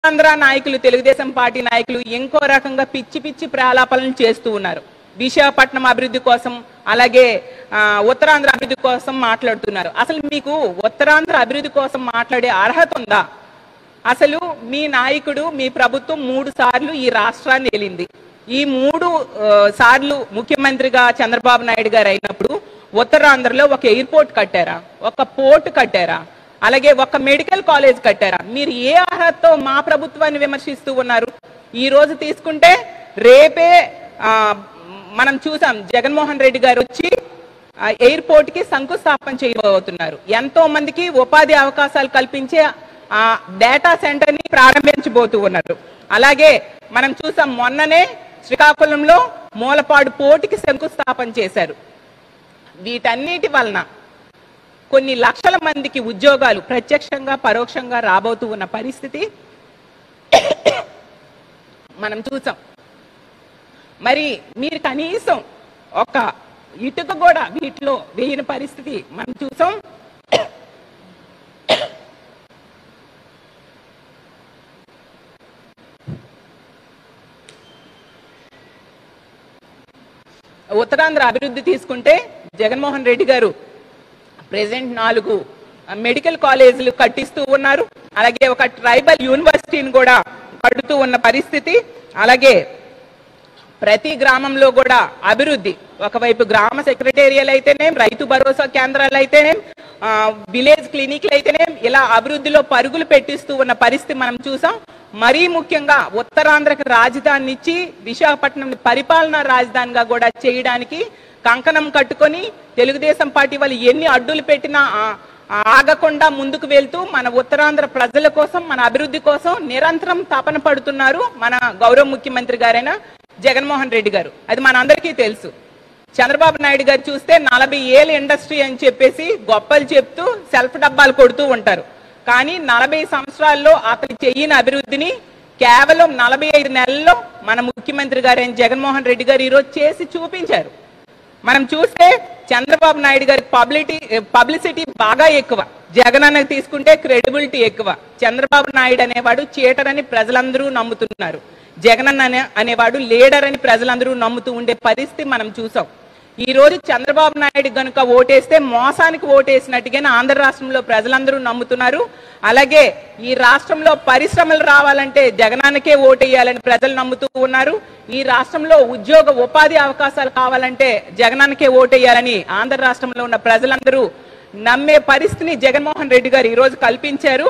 ఉత్తరాంధ్ర నాయకులు తెలుగుదేశం పార్టీ నాయకులు ఇంకో రకంగా పిచ్చి పిచ్చి ప్రాలాపనలు చేస్తూ ఉన్నారు విశాఖపట్నం అభివృద్ధి కోసం అలాగే ఆ, ఉత్తరాంధ్ర అభివృద్ధి కోసం మాట్లాడుతున్నారు అసలు మీకు ఉత్తరాంధ్ర అభివృద్ధి కోసం మాట్లాడే అర్హత ఉందా అసలు మీ నాయకుడు మీ ప్రభుత్వం మూడు సార్లు ఈ రాష్ట్రాన్ని వెళ్ళింది ఈ మూడు ఆ, సార్లు ముఖ్యమంత్రిగా చంద్రబాబు నాయుడు గారు అయినప్పుడు ఉత్తరాంధ్రలో ఒక ఎయిర్పోర్ట్ కట్టారా ఒక పోర్ట్ కట్టారా అలాగే ఒక మెడికల్ కాలేజ్ కట్టారా మీరు ఏ అర్హతతో మా ప్రభుత్వాన్ని విమర్శిస్తూ ఉన్నారు ఈ రోజు తీసుకుంటే రేపే ఆ, మనం చూసాం జగన్మోహన్ రెడ్డి గారు వచ్చి ఆ ఎయిర్పోర్ట్ కి శంకుస్థాపన చేయబోతున్నారు ఎంతో మందికి ఉపాధి అవకాశాలు కల్పించే ఆ డేటా సెంటర్ ని ప్రారంభించబోతూ ఉన్నారు అలాగే మనం చూసాం మొన్ననే శ్రీకాకుళంలో మూలపాడు పోర్టుకి శంకుస్థాపన చేశారు వీటన్నిటి వలన కొన్ని లక్షల మందికి ఉద్యోగాలు ప్రత్యక్షంగా పరోక్షంగా రాబోతూ ఉన్న పరిస్థితి మనం చూసాం మరి మీరు కనీసం ఒక ఇటుక కూడా వీటిలో వేయని పరిస్థితి మనం చూసాం ఉత్తరాంధ్ర అభివృద్ధి తీసుకుంటే జగన్మోహన్ రెడ్డి గారు ప్రెసెంట్ నాలుగు మెడికల్ కాలేజీలు కట్టిస్తూ ఉన్నారు అలాగే ఒక ట్రైబల్ యూనివర్సిటీని కూడా కడుతూ ఉన్న పరిస్థితి అలాగే ప్రతి గ్రామంలో కూడా అభివృద్ధి ఒకవైపు గ్రామ సెక్రటేరియల్ అయితేనేం రైతు భరోసా కేంద్రాలు అయితేనేం ఆ, విలేజ్ క్లినిక్లు అయితేనేం ఇలా అభివృద్ధిలో పరుగులు పెట్టిస్తూ ఉన్న పరిస్థితి మనం చూసాం మరీ ముఖ్యంగా ఉత్తరాంధ్రకి రాజధాని ఇచ్చి విశాఖపట్నం పరిపాలనా రాజధానిగా కూడా చేయడానికి కంకణం కట్టుకొని తెలుగుదేశం పార్టీ వాళ్ళు ఎన్ని అడ్డులు పెట్టినా ఆ- ఆగకుండా ముందుకు వెళ్తూ మన ఉత్తరాంధ్ర ప్రజల కోసం మన అభివృద్ధి కోసం నిరంతరం తపన పడుతున్నారు మన గౌరవ ముఖ్యమంత్రి గారైన జగన్మోహన్ రెడ్డి గారు అది మనందరికీ తెలుసు చంద్రబాబు నాయుడు గారు చూస్తే నలభై ఏళ్ళ ఇండస్ట్రీ అని చెప్పేసి గొప్పలు చెప్తూ సెల్ఫ్ డబ్బాలు కొడుతూ ఉంటారు కానీ నలభై సంవత్సరాల్లో అతని చెయ్యని అభివృద్ధిని కేవలం నలభై ఐదు నెలల్లో మన ముఖ్యమంత్రి గారైన జగన్మోహన్ రెడ్డి గారు ఈరోజు చేసి చూపించారు మనం చూస్తే చంద్రబాబు నాయుడు గారి పబ్లిటీ పబ్లిసిటీ బాగా ఎక్కువ జగన్ అన్నకి తీసుకుంటే క్రెడిబిలిటీ ఎక్కువ చంద్రబాబు నాయుడు అనేవాడు చీటర్ అని ప్రజలందరూ నమ్ముతున్నారు జగన్ అన్న అనే- అనేవాడు లీడర్ అని ప్రజలందరూ నమ్ముతూ ఉండే పరిస్థితి మనం చూసాం ఈ రోజు చంద్రబాబు నాయుడు గనుక ఓటేస్తే మోసానికి ఓటేసినట్టుగానే ఆంధ్ర రాష్ట్రంలో ప్రజలందరూ నమ్ముతున్నారు అలాగే ఈ రాష్ట్రంలో పరిశ్రమలు రావాలంటే జగనానికే ఓటేయాలని ప్రజలు నమ్ముతూ ఉన్నారు ఈ రాష్ట్రంలో ఉద్యోగ ఉపాధి అవకాశాలు కావాలంటే జగనానికే ఓటేయాలని ఆంధ్ర రాష్ట్రంలో ఉన్న ప్రజలందరూ నమ్మే పరిస్థితిని జగన్మోహన్ రెడ్డి గారు ఈ రోజు కల్పించారు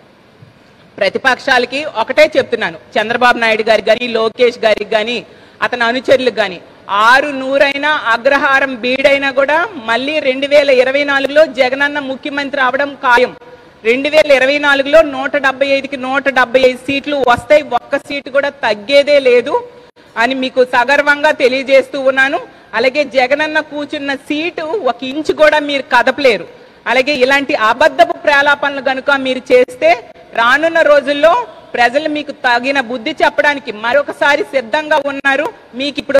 ప్రతిపక్షాలకి ఒకటే చెప్తున్నాను చంద్రబాబు నాయుడు గారికి కానీ లోకేష్ గారికి కానీ అతని అనుచరులకు కానీ ఆరు నూరైనా అగ్రహారం బీడైనా కూడా మళ్ళీ రెండు వేల ఇరవై నాలుగులో జగనన్న ముఖ్యమంత్రి అవడం ఖాయం రెండు వేల ఇరవై నాలుగులో నూట డెబ్బై ఐదుకి నూట డెబ్బై ఐదు సీట్లు వస్తాయి ఒక్క సీటు కూడా తగ్గేదే లేదు అని మీకు సగర్వంగా తెలియజేస్తూ ఉన్నాను అలాగే జగనన్న కూర్చున్న సీటు ఒక ఇంచు కూడా మీరు కదపలేరు అలాగే ఇలాంటి అబద్ధపు ప్రేలాపనలు గనుక మీరు చేస్తే రానున్న రోజుల్లో ప్రజలు మీకు తగిన బుద్ధి చెప్పడానికి మరొకసారి సిద్ధంగా ఉన్నారు మీకు ఇప్పుడు